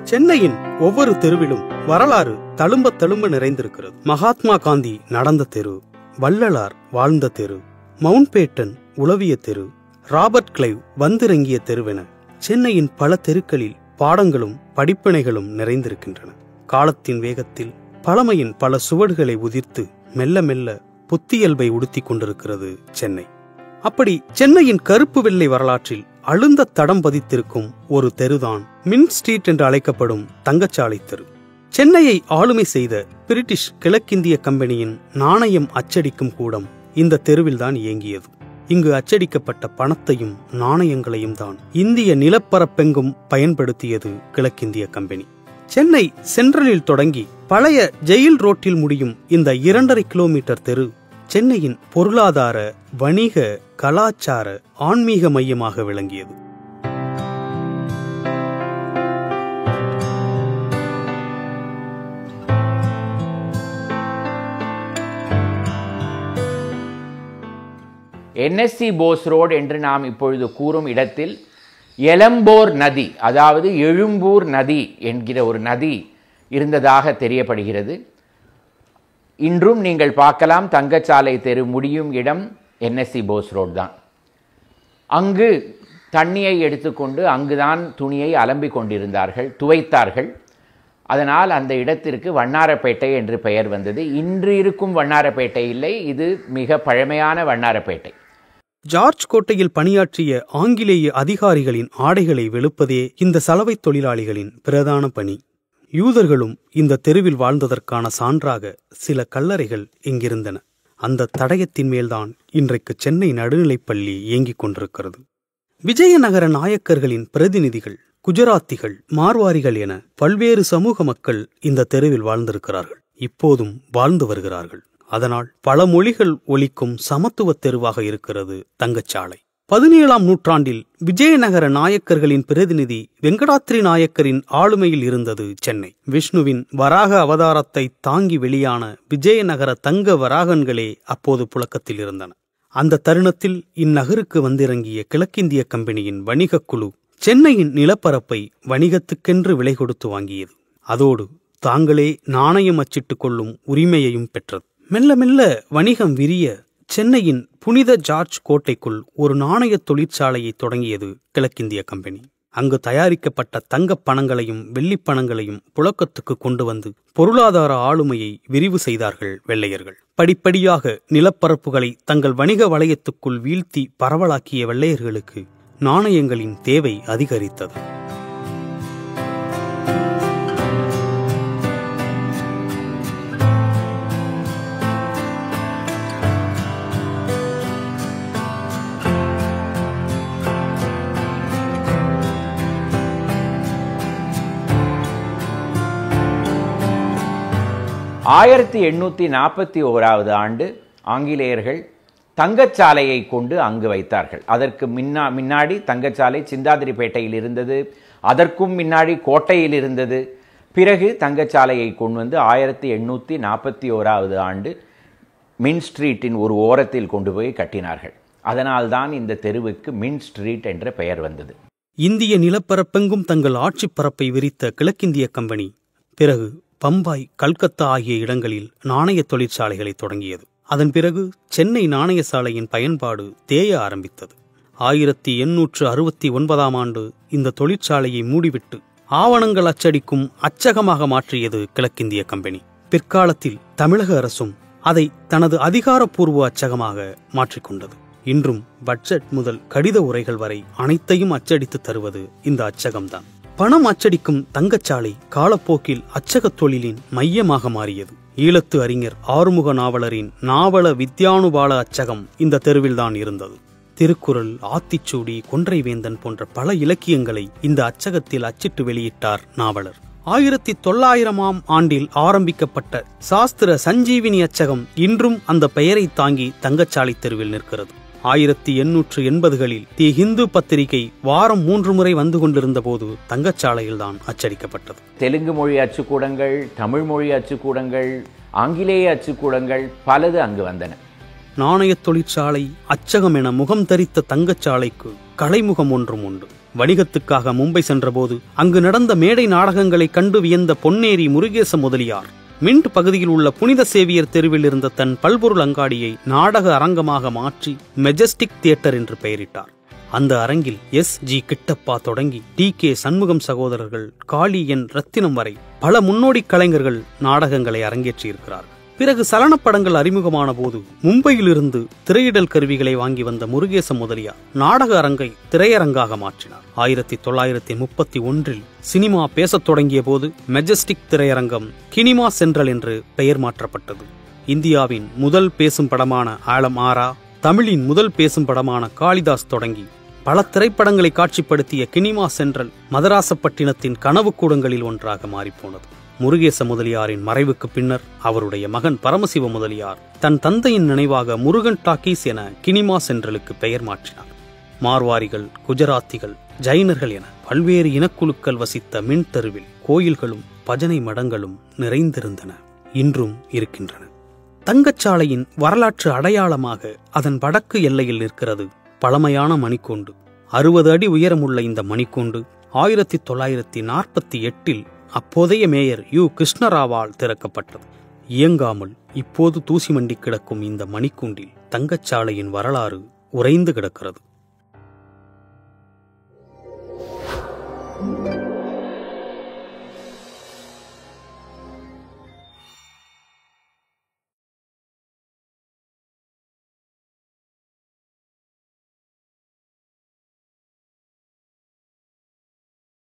சென்னையின் ஒவ்வொரு தெருவிலும் வரலாறு தழும்ப தழும்ப நிறைந்திருக்கிறது மகாத்மா காந்தி நடந்த தெரு வள்ளலார் வாழ்ந்த தெரு மவுண்ட் பேட்டன் உளவிய தெரு ராபர்ட் கிளைவ் வந்திறங்கிய தெருவென சென்னையின் பல தெருக்களில் பாடங்களும் படிப்பினைகளும் நிறைந்திருக்கின்றன காலத்தின் வேகத்தில் பழமையின் பல சுவடுகளை உதிர்த்து மெல்ல மெல்ல புத்தியல்பை உடுத்திக் கொண்டிருக்கிறது சென்னை அப்படி சென்னையின் கருப்பு வெள்ளை வரலாற்றில் அழுந்த தடம் பதித்திருக்கும் ஒரு தெருதான் மின் ஸ்ட்ரீட் என்று அழைக்கப்படும் தங்கச்சாலை தெரு சென்னையை ஆளுமை செய்த பிரிட்டிஷ் கிழக்கிந்திய கம்பெனியின் நாணயம் அச்சடிக்கும் கூடம் இந்த தெருவில்தான் இயங்கியது இங்கு அச்சடிக்கப்பட்ட பணத்தையும் நாணயங்களையும் தான் இந்திய நிலப்பரப்பெங்கும் பயன்படுத்தியது கிழக்கிந்திய கம்பெனி சென்னை சென்ட்ரலில் தொடங்கி பழைய ஜெயில் ரோட்டில் முடியும் இந்த இரண்டரை கிலோமீட்டர் தெரு சென்னையின் பொருளாதார வணிக கலாச்சார ஆன்மீக மையமாக விளங்கியது என்எஸ்சி போஸ் ரோடு என்று நாம் இப்பொழுது கூறும் இடத்தில் எலம்போர் நதி அதாவது எழும்பூர் நதி என்கிற ஒரு நதி இருந்ததாக தெரியப்படுகிறது இன்றும் நீங்கள் பார்க்கலாம் தங்கச்சாலை தெரு முடியும் இடம் என்எஸ்சி போஸ் ரோடு தான் அங்கு தண்ணியை எடுத்துக்கொண்டு அங்குதான் துணியை அலம்பிக் கொண்டிருந்தார்கள் துவைத்தார்கள் அதனால் அந்த இடத்திற்கு வண்ணாரப்பேட்டை என்று பெயர் வந்தது இன்று இருக்கும் வண்ணாரப்பேட்டை இல்லை இது மிக பழமையான வண்ணாரப்பேட்டை ஜார்ஜ் கோட்டையில் பணியாற்றிய ஆங்கிலேய அதிகாரிகளின் ஆடைகளை வெளுப்பதே இந்த சலவை தொழிலாளிகளின் பிரதான பணி யூதர்களும் இந்த தெருவில் வாழ்ந்ததற்கான சான்றாக சில கல்லறைகள் இங்கிருந்தன அந்த தடயத்தின் மேல்தான் இன்றைக்கு சென்னை நடுநிலைப்பள்ளி இயங்கிக் கொண்டிருக்கிறது விஜயநகர நாயக்கர்களின் பிரதிநிதிகள் குஜராத்திகள் மார்வாரிகள் என பல்வேறு சமூக மக்கள் இந்த தெருவில் வாழ்ந்திருக்கிறார்கள் இப்போதும் வாழ்ந்து வருகிறார்கள் அதனால் பல மொழிகள் ஒலிக்கும் சமத்துவ தெருவாக இருக்கிறது தங்கச்சாலை பதினேழாம் நூற்றாண்டில் விஜயநகர நாயக்கர்களின் பிரதிநிதி வெங்கடாத்ரி நாயக்கரின் ஆளுமையில் இருந்தது சென்னை விஷ்ணுவின் வராக அவதாரத்தை தாங்கி வெளியான விஜயநகர தங்க வராகன்களே அப்போது புழக்கத்தில் இருந்தன அந்த தருணத்தில் இந்நகருக்கு வந்திறங்கிய கிழக்கிந்திய கம்பெனியின் வணிகக் குழு சென்னையின் நிலப்பரப்பை வணிகத்துக்கென்று விலை கொடுத்து வாங்கியது அதோடு தாங்களே நாணயம் அச்சிட்டுக் கொள்ளும் உரிமையையும் பெற்றது மெல்ல மெல்ல வணிகம் விரிய சென்னையின் புனித ஜார்ஜ் கோட்டைக்குள் ஒரு நாணய தொழிற்சாலையை தொடங்கியது கிழக்கிந்திய கம்பெனி அங்கு தயாரிக்கப்பட்ட தங்கப் பணங்களையும் வெள்ளிப் பணங்களையும் புழக்கத்துக்கு கொண்டு வந்து பொருளாதார ஆளுமையை விரிவு செய்தார்கள் வெள்ளையர்கள் படிப்படியாக நிலப்பரப்புகளை தங்கள் வணிக வளையத்துக்குள் வீழ்த்தி பரவலாக்கிய வெள்ளையர்களுக்கு நாணயங்களின் தேவை அதிகரித்தது ஆயிரத்தி எண்ணூற்றி நாற்பத்தி ஓராவது ஆண்டு ஆங்கிலேயர்கள் தங்கச்சாலையை கொண்டு அங்கு வைத்தார்கள் அதற்கு முன்னா முன்னாடி தங்கச்சாலை சிந்தாதிரிப்பேட்டையில் இருந்தது அதற்கும் முன்னாடி கோட்டையில் இருந்தது பிறகு தங்கச்சாலையை கொண்டு வந்து ஆயிரத்தி எண்ணூற்றி நாற்பத்தி ஓராவது ஆண்டு மின் ஸ்ட்ரீட்டின் ஒரு ஓரத்தில் கொண்டு போய் கட்டினார்கள் அதனால்தான் இந்த தெருவுக்கு மின் ஸ்ட்ரீட் என்ற பெயர் வந்தது இந்திய நிலப்பரப்பெங்கும் தங்கள் ஆட்சிப் பரப்பை விரித்த கிழக்கிந்திய கம்பெனி பிறகு பம்பாய் கல்கத்தா ஆகிய இடங்களில் நாணய தொழிற்சாலைகளை தொடங்கியது அதன் பிறகு சென்னை நாணய சாலையின் பயன்பாடு தேய ஆரம்பித்தது ஆயிரத்தி எண்ணூற்று அறுபத்தி ஒன்பதாம் ஆண்டு இந்த தொழிற்சாலையை மூடிவிட்டு ஆவணங்கள் அச்சடிக்கும் அச்சகமாக மாற்றியது கிழக்கிந்திய கம்பெனி பிற்காலத்தில் தமிழக அரசும் அதை தனது அதிகாரப்பூர்வ அச்சகமாக மாற்றிக்கொண்டது இன்றும் பட்ஜெட் முதல் கடித உரைகள் வரை அனைத்தையும் அச்சடித்து தருவது இந்த அச்சகம்தான் பணம் அச்சடிக்கும் தங்கச்சாலை காலப்போக்கில் அச்சகத் தொழிலின் மையமாக மாறியது ஈழத்து அறிஞர் ஆறுமுக நாவலரின் நாவல வித்யானுபால அச்சகம் இந்த தெருவில்தான் இருந்தது திருக்குறள் ஆத்திச்சூடி கொன்றைவேந்தன் போன்ற பல இலக்கியங்களை இந்த அச்சகத்தில் அச்சிட்டு வெளியிட்டார் நாவலர் ஆயிரத்தி தொள்ளாயிரமாம் ஆண்டில் ஆரம்பிக்கப்பட்ட சாஸ்திர சஞ்சீவினி அச்சகம் இன்றும் அந்த பெயரை தாங்கி தங்கச்சாலை தெருவில் நிற்கிறது ஆயிரத்தி எண்ணூற்று எண்பதுகளில் தி ஹிந்து பத்திரிகை வாரம் மூன்று முறை வந்து கொண்டிருந்த போது தங்கச்சாலையில்தான் அச்சடிக்கப்பட்டது தெலுங்கு மொழி அச்சுக்கூடங்கள் தமிழ் மொழி அச்சுக்கூடங்கள் ஆங்கிலேய அச்சுக்கூடங்கள் பலது அங்கு வந்தன நாணயத் தொழிற்சாலை அச்சகம் என முகம் தரித்த தங்கச்சாலைக்கு கலைமுகம் ஒன்றும் உண்டு வணிகத்துக்காக மும்பை சென்றபோது அங்கு நடந்த மேடை நாடகங்களைக் கண்டு வியந்த பொன்னேரி முருகேச முதலியார் மின்ட் பகுதியில் உள்ள புனித சேவியர் தெருவில் இருந்த தன் பல்பொருள் அங்காடியை நாடக அரங்கமாக மாற்றி மெஜஸ்டிக் தியேட்டர் என்று பெயரிட்டார் அந்த அரங்கில் எஸ் ஜி கிட்டப்பா தொடங்கி டி கே சண்முகம் சகோதரர்கள் காளி என் ரத்தினம் வரை பல முன்னோடி கலைஞர்கள் நாடகங்களை அரங்கேற்றியிருக்கிறார்கள் பிறகு சலனப் படங்கள் அறிமுகமான போது மும்பையிலிருந்து திரையிடல் கருவிகளை வாங்கி வந்த முருகேச முதலியார் நாடக அரங்கை திரையரங்காக மாற்றினார் ஆயிரத்தி தொள்ளாயிரத்தி முப்பத்தி ஒன்றில் சினிமா பேசத் தொடங்கிய போது மெஜஸ்டிக் திரையரங்கம் கினிமா சென்ட்ரல் என்று பெயர் மாற்றப்பட்டது இந்தியாவின் முதல் பேசும் படமான ஆலம் ஆரா தமிழின் முதல் பேசும் படமான காளிதாஸ் தொடங்கி பல திரைப்படங்களை காட்சிப்படுத்திய கினிமா சென்ட்ரல் மதராசப்பட்டினத்தின் கனவு கூடங்களில் ஒன்றாக மாறிப்போனது முருகேச முதலியாரின் மறைவுக்கு பின்னர் அவருடைய மகன் பரமசிவ முதலியார் தன் தந்தையின் நினைவாக முருகன் டாக்கீஸ் என கினிமா சென்ட்ரலுக்கு பெயர் மாற்றினார் மார்வாரிகள் குஜராத்திகள் ஜைனர்கள் என பல்வேறு இனக்குழுக்கள் வசித்த மின் தெருவில் கோயில்களும் பஜனை மடங்களும் நிறைந்திருந்தன இன்றும் இருக்கின்றன தங்கச்சாலையின் வரலாற்று அடையாளமாக அதன் வடக்கு எல்லையில் நிற்கிறது பழமையான மணிக்கூண்டு அறுபது அடி உயரமுள்ள இந்த மணிக்கூண்டு ஆயிரத்தி தொள்ளாயிரத்தி நாற்பத்தி எட்டில் அப்போதைய மேயர் யு கிருஷ்ணராவால் திறக்கப்பட்டது இயங்காமல் இப்போது தூசி மண்டி கிடக்கும் இந்த மணிக்கூண்டில் தங்கச்சாலையின் வரலாறு உறைந்து கிடக்கிறது